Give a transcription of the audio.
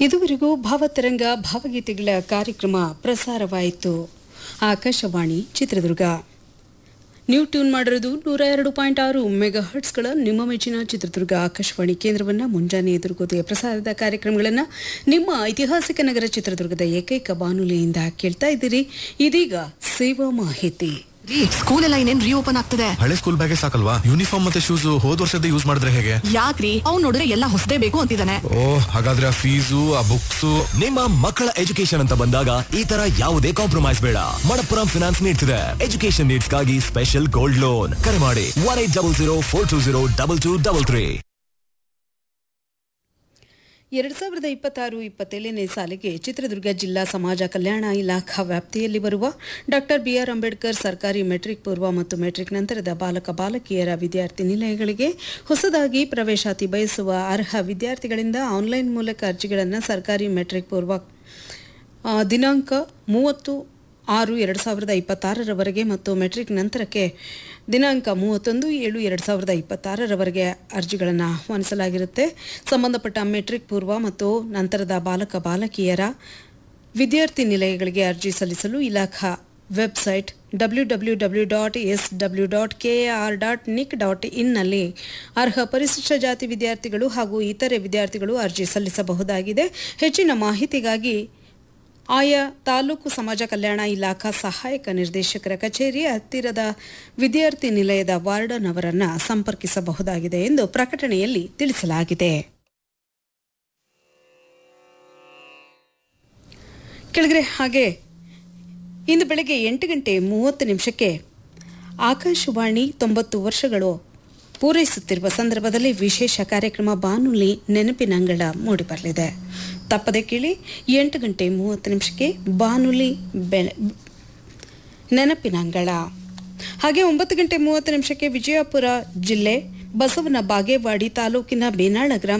ಇದುವರೆಗೂ ಭಾವತರಂಗ ಭಾವಗೀತೆಗಳ ಕಾರ್ಯಕ್ರಮ ಪ್ರಸಾರವಾಯಿತು ಆಕಾಶವಾಣಿ ಚಿತ್ರದುರ್ಗ ನೀವು ಟ್ಯೂನ್ ಮಾಡಿರೋದು ನೂರ ಎರಡು ಪಾಯಿಂಟ್ ಆರು ಮೆಗಾ ಹರ್ಟ್ಸ್ಗಳ ನಿಮ್ಮ ಮೆಚ್ಚಿನ ಚಿತ್ರದುರ್ಗ ಆಕಾಶವಾಣಿ ಕೇಂದ್ರವನ್ನು ಮುಂಜಾನೆ ಎದುರುಗೋದೆಯ ಪ್ರಸಾರದ ಕಾರ್ಯಕ್ರಮಗಳನ್ನು ನಿಮ್ಮ ಐತಿಹಾಸಿಕ ನಗರ ಚಿತ್ರದುರ್ಗದ ಏಕೈಕ ಬಾನುಲಿಯಿಂದ ಕೇಳ್ತಾ ಇದ್ದೀರಿ ಇದೀಗ ಸೇವಾ ಮಾಹಿತಿ ರೀ ಸ್ಕೂಲ್ ಎಲ್ಲ ಇನ್ನೇನ್ ರೀಓಪನ್ ಆಗ್ತದೆ ಹಳೆ ಸ್ಕೂಲ್ ಬ್ಯಾಗೇ ಸಾಕಲ್ವಾ ಯೂನಿಫಾರ್ಮ್ ಮತ್ತೆ ಶೂಸ್ ಹೋದ್ ವರ್ಷದ ಯೂಸ್ ಮಾಡಿದ್ರೆ ಹೇಗೆ ಯಾಕ್ರಿ ಅವ್ನ್ ನೋಡಿದ್ರೆ ಎಲ್ಲ ಹೊಸದೇ ಬೇಕು ಅಂತಿದ್ದಾನೆ ಓ ಹಾಗಾದ್ರೆ ಆ ಫೀಸು ಆ ಬುಕ್ಸ್ ನಿಮ್ಮ ಮಕ್ಕಳ ಎಜುಕೇಶನ್ ಅಂತ ಬಂದಾಗ ಈ ತರ ಯಾವುದೇ ಕಾಂಪ್ರಮೈಸ್ ಬೇಡ ಮಣಪ್ಪುರಂ ಫಿನಾನ್ಸ್ ನೀಡ್ಸ್ ಇದೆ ಎಜುಕೇಶನ್ ನೀಡ್ಸ್ ಗಾಗಿ ಸ್ಪೆಷಲ್ ಗೋಲ್ಡ್ ಲೋನ್ ಕರೆ ಮಾಡಿ one eight double zero four two zero double two double three ಎರಡು ಸಾವಿರದ ಇಪ್ಪತ್ತಾರು ಇಪ್ಪತ್ತೇಳನೇ ಸಾಲಿಗೆ ಚಿತ್ರದುರ್ಗ ಜಿಲ್ಲಾ ಸಮಾಜ ಕಲ್ಯಾಣ ಇಲಾಖಾ ವ್ಯಾಪ್ತಿಯಲ್ಲಿ ಬರುವ ಡಾಕ್ಟರ್ ಬಿಆರ್ ಅಂಬೇಡ್ಕರ್ ಸರ್ಕಾರಿ ಮೆಟ್ರಿಕ್ ಪೂರ್ವ ಮತ್ತು ಮೆಟ್ರಿಕ್ ನಂತರದ ಬಾಲಕ ಬಾಲಕಿಯರ ವಿದ್ಯಾರ್ಥಿ ನಿಲಯಗಳಿಗೆ ಹೊಸದಾಗಿ ಪ್ರವೇಶಾತಿ ಬಯಸುವ ಅರ್ಹ ವಿದ್ಯಾರ್ಥಿಗಳಿಂದ ಆನ್ಲೈನ್ ಮೂಲಕ ಅರ್ಜಿಗಳನ್ನು ಸರ್ಕಾರಿ ಮೆಟ್ರಿಕ್ ಪೂರ್ವ ಆ, ದಿನಾಂಕ ಮೂವತ್ತು ಆರು ಎರಡು ಸಾವಿರದ ಇಪ್ಪತ್ತಾರರವರೆಗೆ ಮತ್ತು ಮೆಟ್ರಿಕ್ ನಂತರಕ್ಕೆ ದಿನಾಂಕ ಮೂವತ್ತೊಂದು ಏಳು ಎರಡು ಸಾವಿರದ ಇಪ್ಪತ್ತಾರರವರೆಗೆ ಅರ್ಜಿಗಳನ್ನು ಆಹ್ವಾನಿಸಲಾಗಿರುತ್ತೆ ಸಂಬಂಧಪಟ್ಟ ಮೆಟ್ರಿಕ್ ಪೂರ್ವ ಮತ್ತು ನಂತರದ ಬಾಲಕ ಬಾಲಕಿಯರ ವಿದ್ಯಾರ್ಥಿ ನಿಲಯಗಳಿಗೆ ಅರ್ಜಿ ಸಲ್ಲಿಸಲು ಇಲಾಖಾ website W W W dot S W dot K R dot nic dot ಇನ್ನಲ್ಲಿ ಅರ್ಹ ಪರಿಶಿಷ್ಟ ಜಾತಿ ವಿದ್ಯಾರ್ಥಿಗಳು ಹಾಗೂ ಇತರೆ ವಿದ್ಯಾರ್ಥಿಗಳು ಅರ್ಜಿ ಸಲ್ಲಿಸಬಹುದಾಗಿದೆ ಹೆಚ್ಚಿನ ಮಾಹಿತಿಗಾಗಿ ಆಯಾ ತಾಲೂಕು ಸಮಾಜ ಕಲ್ಯಾಣ ಇಲಾಖಾ ಸಹಾಯಕ ನಿರ್ದೇಶಕರ ಕಚೇರಿ ಹತ್ತಿರದ ವಿದ್ಯಾರ್ಥಿ ನಿಲಯದ ವಾರ್ಡನ್ ಅವರನ್ನ ಸಂಪರ್ಕಿಸಬಹುದಾಗಿದೆ ಎಂದು ಪ್ರಕಟಣೆಯಲ್ಲಿ ತಿಳಿಸಲಾಗಿದೆ ಕೆಳಗರೆ ಹಾಗೆ ಇಂದು ಬೆಳಗ್ಗೆ ಎಂಟು ಗಂಟೆ ಮೂವತ್ತು ನಿಮಿಷಕ್ಕೆ ಆಕಾಶವಾಣಿ ತೊಂಬತ್ತು ವರ್ಷಗಳು ಪೂರೈಸುತ್ತಿರುವ ಸಂದರ್ಭದಲ್ಲಿ ವಿಶೇಷ ಕಾರ್ಯಕ್ರಮ ಬಾನುಲಿ ನೆನಪಿನಂಗಳ ಮೂಡಿಬರಲಿದೆ ತಪ್ಪದೆ ಕೇಳಿ ಎಂಟು ಗಂಟೆ ಮೂವತ್ತು ನಿಮಿಷಕ್ಕೆ ಬಾನುಲಿ ಬೆಳೆ ನೆನಪಿನಂಗಳ ಹಾಗೆ ಒಂಬತ್ತು ಗಂಟೆ ಮೂವತ್ತು ನಿಮಿಷಕ್ಕೆ ವಿಜಯಪುರ ಜಿಲ್ಲೆ ಬಸವನ ಬಾಗೇವಾಡಿ ತಾಲೂಕಿನ ಬೇನಾಳ ಗ್ರಾಮ